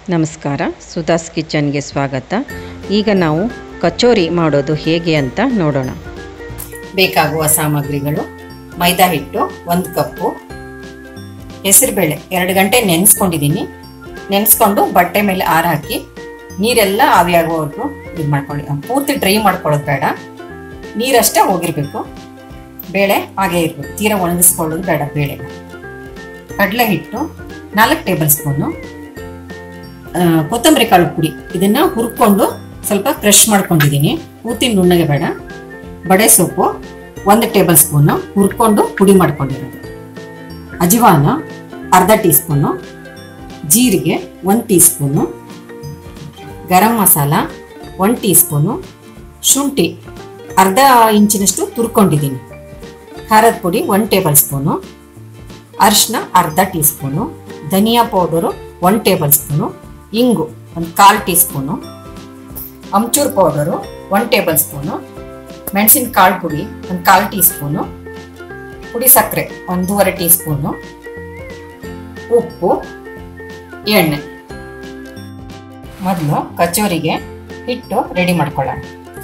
ನಮಸ್ಕಾರ ಸುಧಾಸ್ ಕಿಚನ್ಗೆ ಸ್ವಾಗತ ಈಗ ನಾವು ಕಚೋರಿ ಮಾಡೋದು ಹೇಗೆ ಅಂತ ನೋಡೋಣ ಬೇಕಾಗುವ ಸಾಮಗ್ರಿಗಳು ಮೈದಾ ಹಿಟ್ಟು ಒಂದು ಕಪ್ಪು ಹೆಸರುಬೇಳೆ ಎರಡು ಗಂಟೆ ನೆನೆಸ್ಕೊಂಡಿದ್ದೀನಿ ನೆನೆಸ್ಕೊಂಡು ಬಟ್ಟೆ ಮೇಲೆ ಆರು ಹಾಕಿ ನೀರೆಲ್ಲ ಆವಿಯಾಗುವವರೆಗೂ ಇದು ಮಾಡ್ಕೊಳ್ಳಿ ಪೂರ್ತಿ ಡ್ರೈ ಮಾಡ್ಕೊಳ್ಳೋದು ಬೇಡ ನೀರಷ್ಟೇ ಹೋಗಿರಬೇಕು ಬೇಳೆ ಹಾಗೆ ಇರಬೇಕು ತೀರಾ ಒಣಗಿಸ್ಕೊಳ್ಳೋದು ಬೇಡ ಬೇಳೆನ ಕಡಲೆ ಹಿಟ್ಟು ನಾಲ್ಕು ಟೇಬಲ್ ಸ್ಪೂನು ಆ, ಕೊತ್ತಂಬರಿ ಕಾಳು ಪುಡಿ ಇದನ್ನ ಹುರ್ಕೊಂಡು ಸ್ವಲ್ಪ ಕ್ರಷ್ ಮಾಡ್ಕೊಂಡಿದ್ದೀನಿ ಪೂರ್ತಿ ನುಣ್ಣಗೆ ಬೇಡ ಬಡೆ ಸೊಪ್ಪು ಒಂದು ಟೇಬಲ್ ಸ್ಪೂನು ಹುರ್ಕೊಂಡು ಪುಡಿ ಮಾಡ್ಕೊಂಡಿರೋದು ಅಜವಾನ ಅರ್ಧ ಟೀ ಸ್ಪೂನು ಜೀರಿಗೆ ಒಂದು ಟೀ ಸ್ಪೂನು ಗರಂ ಮಸಾಲ ಒಂದು ಟೀ ಸ್ಪೂನು ಶುಂಠಿ ಅರ್ಧ ಇಂಚಿನಷ್ಟು ತುರ್ಕೊಂಡಿದ್ದೀನಿ ಖಾರದ ಪುಡಿ ಒಂದು ಟೇಬಲ್ ಸ್ಪೂನು ಅರಿಶಿನ ಅರ್ಧ ಟೀ ಸ್ಪೂನು ಧನಿಯಾ ಪೌಡರು ಒನ್ ಟೇಬಲ್ ಸ್ಪೂನು ಇಂಗು ಒಂದು ಕಾಲು teaspoon amchur powder one tablespoon ಮೆಣಸಿನ ಕಾಳು ಪುಡಿ ಒಂದು ಕಾಲು ಟೀ ಸ್ಪೂನು ಪುಡಿ ಸಕ್ಕರೆ ಒಂದೂವರೆ ಟೀ ಸ್ಪೂನು ಉಪ್ಪು ಎಣ್ಣೆ ಮೊದಲು ಕಚೋರಿಗೆ ಹಿಟ್ಟು ರೆಡಿ ಮಾಡ್ಕೊಳ್ಳೋಣ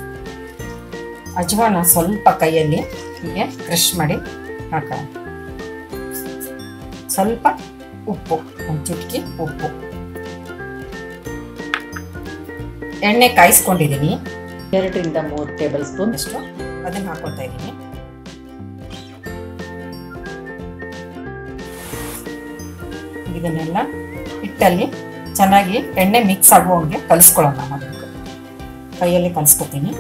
ಅಜವಾನ ಸ್ವಲ್ಪ ಕೈಯಲ್ಲಿ ಹೀಗೆ ಕ್ರಷ್ ಮಾಡಿ ಹಾಕೋಣ ಸ್ವಲ್ಪ ಉಪ್ಪು ಒಂದು ಚುಟ್ಕಿ ಉಪ್ಪು ಎಣ್ಣೆ ಕಾಯಿಸ್ಕೊಂಡಿದ್ದೀನಿ ಎರಡರಿಂದ ಮೂರು ಟೇಬಲ್ ಸ್ಪೂನ್ ಅಷ್ಟು ಅದನ್ನ ಹಾಕೊಳ್ತಾ ಇದ್ದೀನಿ ಇದನ್ನೆಲ್ಲ ಹಿಟ್ಟಲ್ಲಿ ಚೆನ್ನಾಗಿ ಎಣ್ಣೆ ಮಿಕ್ಸ್ ಆಗುವಂಗೆ ಕಲಿಸ್ಕೊಳ್ಳೋಣ ಮೊದಲು ಕೈಯಲ್ಲಿ ಕಲಿಸ್ಕೊತೀನಿ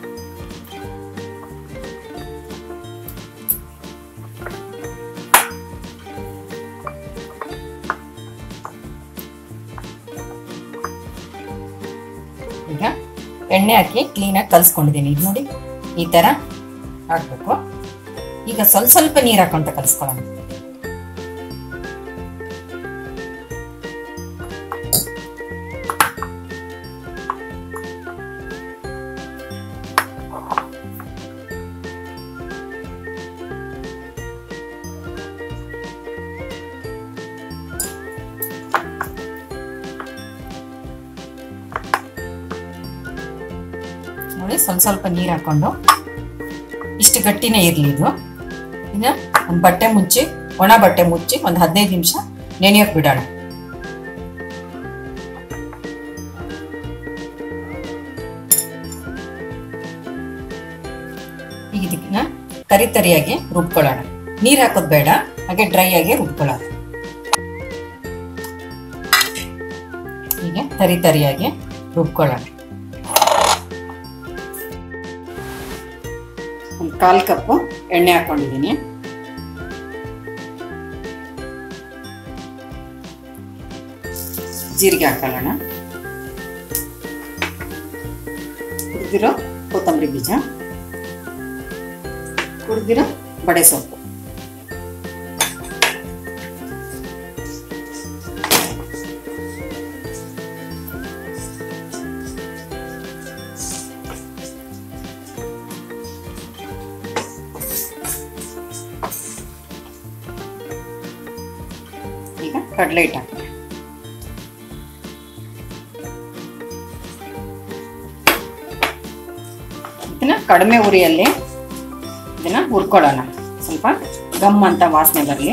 ಈಗ ಎಣ್ಣೆ ಹಾಕಿ ಕ್ಲೀನಾಗಿ ಕಲಿಸ್ಕೊಂಡಿದ್ದೀನಿ ಇದು ನೋಡಿ ಈ ಥರ ಹಾಕ್ಬೇಕು ಈಗ ಸ್ವಲ್ಪ ಸ್ವಲ್ಪ ನೀರು ಹಾಕೊಂತ ಕಲಿಸ್ಕೊಳ್ಳೋಣ ನೋಡಿ ಸ್ವಲ್ಪ ಸ್ವಲ್ಪ ನೀರು ಹಾಕೊಂಡು ಇಷ್ಟು ಗಟ್ಟಿನೇ ಇರಲಿ ಇದು ಇನ್ನು ಒಂದು ಬಟ್ಟೆ ಮುಚ್ಚಿ ಒಣ ಬಟ್ಟೆ ಮುಚ್ಚಿ ಒಂದು ಹದಿನೈದು ನಿಮಿಷ ನೆನೆಯೋಕೆ ಬಿಡೋಣ ಈಗ ಇದನ್ನ ತರಿ ತರಿಯಾಗಿ ರುಬ್ಕೊಳ್ಳೋಣ ನೀರು ಹಾಕೋದು ಬೇಡ ಹಾಗೆ ಡ್ರೈ ಆಗಿ ರುಬ್ಕೊಳ್ಳೋಣ ಹೀಗೆ ತರಿ ತರಿಯಾಗಿ ರುಬ್ಕೊಳ್ಳೋಣ ಒಂದು ಕಾಲು ಕಪ್ಪು ಎಣ್ಣೆ ಹಾಕೊಂಡಿದ್ದೀನಿ ಜೀರಿಗೆ ಹಾಕೊಳ್ಳೋಣ ಹುರಿದಿರೋ ಕೊತ್ತಂಬರಿ ಬೀಜ ಹುರಿದಿರೋ ಬಡೆ ಸೊಪ್ಪು ಈಗ ಕಡಲೆ ಹಿಟ್ಟು ಹಾಕೋಣ ಇದನ್ನ ಕಡಿಮೆ ಉರಿಯಲ್ಲಿ ಇದನ್ನ ಹುರ್ಕೊಳ್ಳೋಣ ಸ್ವಲ್ಪ ಗಮ್ ಅಂತ ವಾಸನೆ ಬರಲಿ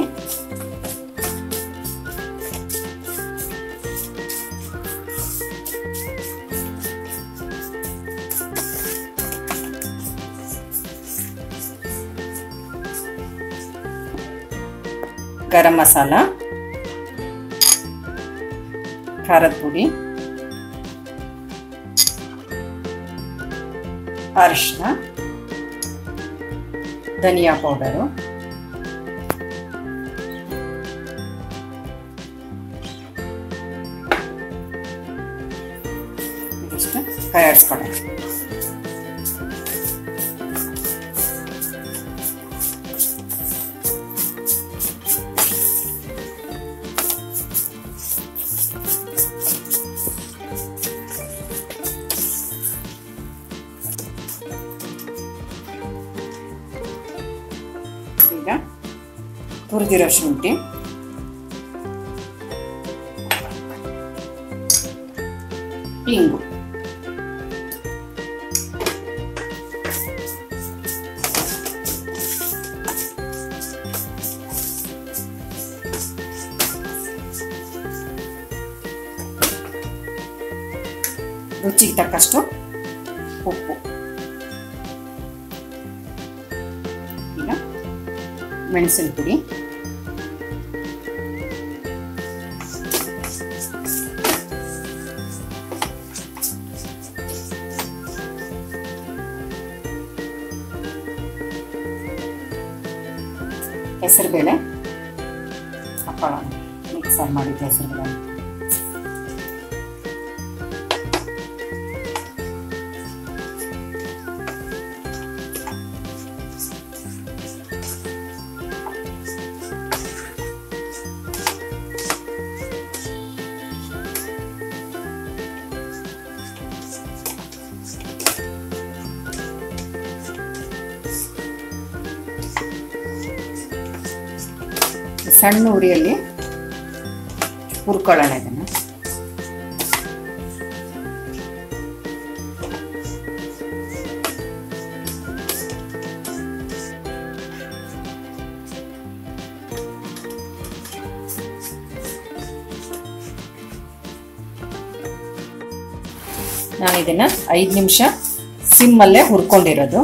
ಗರಂ ಮಸಾಲ ಖಾರದ ಪುಡಿ ಅರಿಶಿನ ಧನಿಯಾ ಪೌಡರು ಇದಿಷ್ಟು ಕೈ ಆಡಿಸ್ಕೊಳ್ಳೋಣ ಈಗ ತುರಿದಿರೋ ಶುಂಠಿ ಹಿಂಗು ರುಚಿಗೆ ತಕ್ಕಷ್ಟು ಉಪ್ಪು ಈಗ ಮೆಣಸಿನ ಪುಡಿ ಹೆಸರುಬೇಳೆ ಹಾಕೊಳ್ಳೋಣ ಮಿಕ್ಸರ್ ಮಾಡಿದ್ದ ಹೆಸರುಬೇಳೆ ಸಣ್ಣ ಉರಿಯಲ್ಲಿ ಹುರ್ಕೊಳ್ಳೋಣ ಇದನ್ನು ನಾನು ಇದನ್ನ ಐದು ನಿಮಿಷ ಸಿಮ್ಮಲ್ಲೇ ಹುರ್ಕೊಂಡಿರೋದು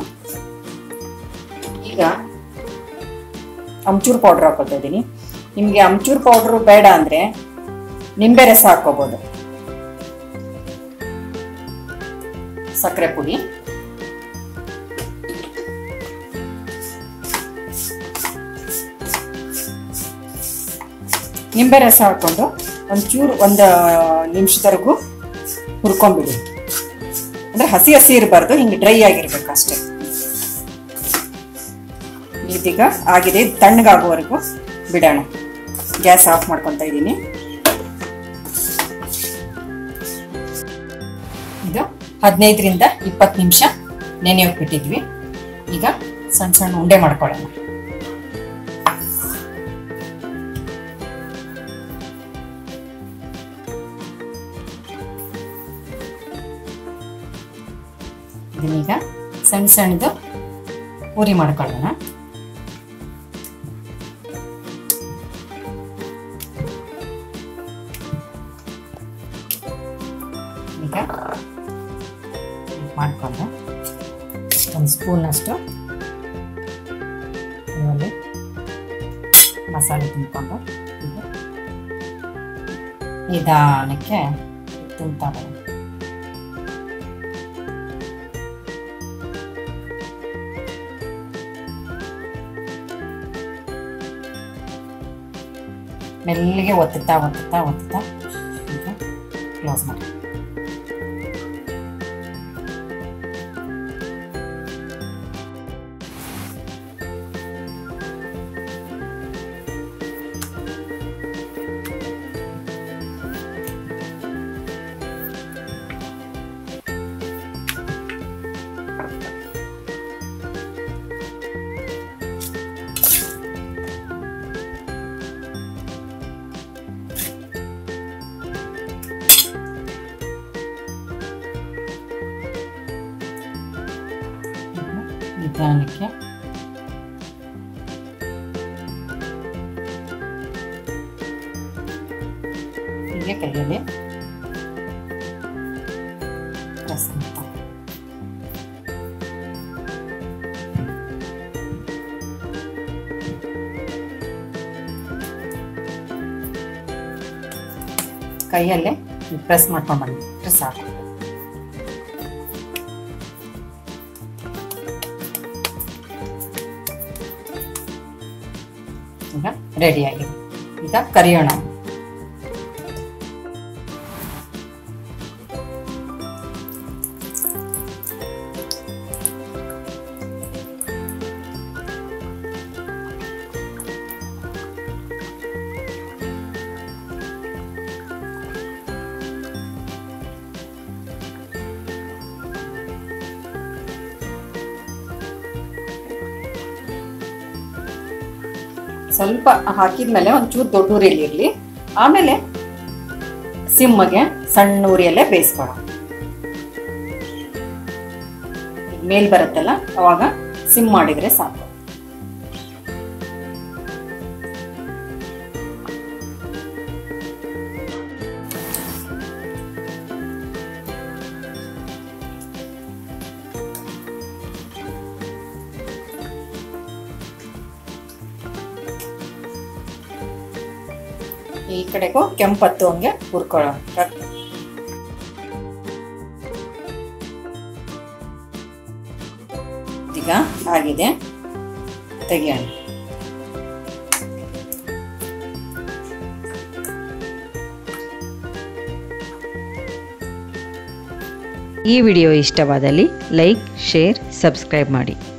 ಈಗ ಅಮ್ಚೂರ್ ಪೌಡ್ರ್ ಹಾಕೋತಾ ಇದ್ದೀನಿ ನಿಮಗೆ ಅಮ್ಚೂರ್ ಪೌಡ್ರು ಬೇಡ ಅಂದರೆ ನಿಂಬೆ ರಸ ಹಾಕೋಬೋದು ಸಕ್ಕರೆ ಪುಡಿ ನಿಂಬೆ ರಸ ಹಾಕೊಂಡು ಒಂಚೂರು ಒಂದು ನಿಮಿಷದವರೆಗೂ ಹುರ್ಕೊಂಡ್ಬಿಡಿ ಅಂದರೆ ಹಸಿ ಹಸಿ ಇರಬಾರ್ದು ಹಿಂಗೆ ಡ್ರೈ ಆಗಿರ್ಬೇಕು ಅಷ್ಟೇ ಇದೀಗ ಆಗಿದೆ ತಣ್ಣಗಾಗುವವರೆಗೂ ಬಿಡೋಣ ಗ್ಯಾಸ್ ಆಫ್ ಮಾಡ್ಕೊತಾ ಇದ್ದೀನಿ ಇದು ಹದಿನೈದರಿಂದ ಇಪ್ಪತ್ತು ನಿಮಿಷ ನೆನೆಯೋಕೆ ಬಿಟ್ಟಿದ್ವಿ ಈಗ ಸಣ್ಣ ಸಣ್ಣ ಉಂಡೆ ಮಾಡ್ಕೊಳ್ಳೋಣ ಇದನ್ನೀಗ ಸಣ್ಣ ಸಣ್ಣದು ಪೂರಿ ಮಾಡ್ಕೊಳ್ಳೋಣ ಈಗ ಮಾಡಿಕೊಂಡು ಒಂದು ಸ್ಪೂನಷ್ಟು ಇದರಲ್ಲಿ ಮಸಾಲೆ ತುಂಬಿಕೊಂಡು ಈಗ ನಿಧಾನಕ್ಕೆ ತುಂಬ್ತಾ ಬರೋದು ಮೆಲ್ಲಿಗೆ ಒತ್ತುತ್ತಾ ಒತ್ತುತ್ತಾ ಒತ್ತುತ್ತಾ ಈಗ ಕ್ಲೋಸ್ ಮಾಡಿ ನಿಧಾನಕ್ಕೆ ಹೀಗೆ ಕೈಯಲ್ಲಿ ಪ್ರೆಸ್ ಮಾಡ್ತಾ ಕೈಯಲ್ಲೇ ಪ್ರೆಸ್ ಮಾಡ್ಕೊಂಡು ಬಂದ್ಬಿಟ್ರೆ ಸಾಕು ಈಗ ರೆಡಿ ಆಗಿದೆ ಈಗ ಕರಿಯೋಣ ಸ್ವಲ್ಪ ಹಾಕಿದ್ಮೇಲೆ ಒಂಚೂರು ದೊಡ್ಡ ಉರಿಯಲ್ಲಿ ಇರಲಿ ಆಮೇಲೆ ಸಿಮ್ಮಗೆ ಸಣ್ಣ ಉರಿಯಲ್ಲೇ ಬೇಯಿಸ್ಕೊಳ್ಳೋಣ ಮೇಲ್ ಬರುತ್ತಲ್ಲ ಅವಾಗ ಸಿಮ್ ಮಾಡಿದ್ರೆ ಸಾಕು ಈ ಕಡೆಗೂ ಕೆಂಪತ್ತು ಹಂಗೆ ಹುರ್ಕೊಳ್ಳೋಣ ಈಗ ಆಗಿದೆ ತೆಗಿಯೋಣ ಈ ವಿಡಿಯೋ ಇಷ್ಟವಾದಲ್ಲಿ ಲೈಕ್ ಶೇರ್ ಸಬ್ಸ್ಕ್ರೈಬ್ ಮಾಡಿ